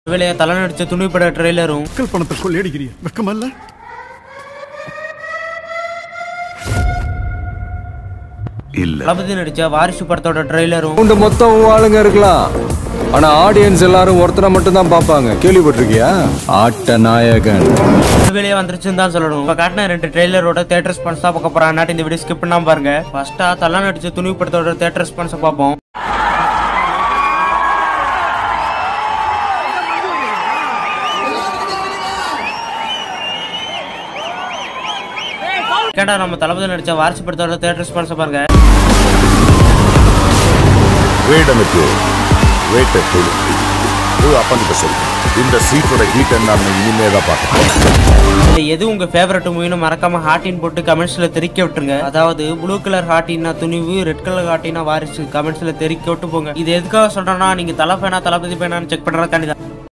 வேலையை தலை நடிச்ச துணிப்பட ட்ரெய்லரும் மக்கள் பணத்தை கொள்ளையடிக்கிறிய வெக்கமல்ல இல்ல தளபதி நடிச்ச வாரிசு படத்தோட ட்ரெய்லரும் உண்டு மொத்தம் உன் ஆளுங்க இருக்கலாம் ஆனா ஆடியன்ஸ் எல்லாரும் ஒருத்தரை மட்டும் தான் பார்ப்பாங்க கேள்விப்பட்டிருக்கியா ஆட்ட நாயகன் வேலையை வந்துருச்சுன்னு தான் சொல்லணும் இப்ப காட்டின ரெண்டு ட்ரெய்லரோட தேட்டர் ரெஸ்பான்ஸ் தான் பார்க்க போறாங்க இந்த வீடியோ ஸ்கிப் பண்ணாம பாருங்க ஃபர்ஸ்டா தலை நடிச்ச துணி படத்தோட தேட்டர் ரெஸ்பான்ஸை பார்ப்போம் கேட்டா நம்ம தளபதி நடிச்ச வாரிசு படத்தோட தேட்டர் ரெஸ்பான்ஸை பாருங்க வேடனுக்கு வேட்டை குழு போய் அப்பன்கிட்ட சொல்லு இந்த சீட்டோட ஹீட் என்னன்னு இனிமே தான் பார்க்கணும் இதுல எது உங்க ஃபேவரட் மூவின்னு மறக்காம ஹார்டின் போட்டு கமெண்ட்ஸ்ல தெரிக்க விட்டுருங்க அதாவது ப்ளூ கலர் ஹார்டின்னா துணிவு ரெட் கலர் ஹார்டினா வாரிசு கமெண்ட்ஸ்ல தெரிக்க விட்டு போங்க இது எதுக்காக சொல்றேன்னா நீங்க தலை பேனா தளபதி பேனான்னு செக் பண்றதுக்காண்டி தான்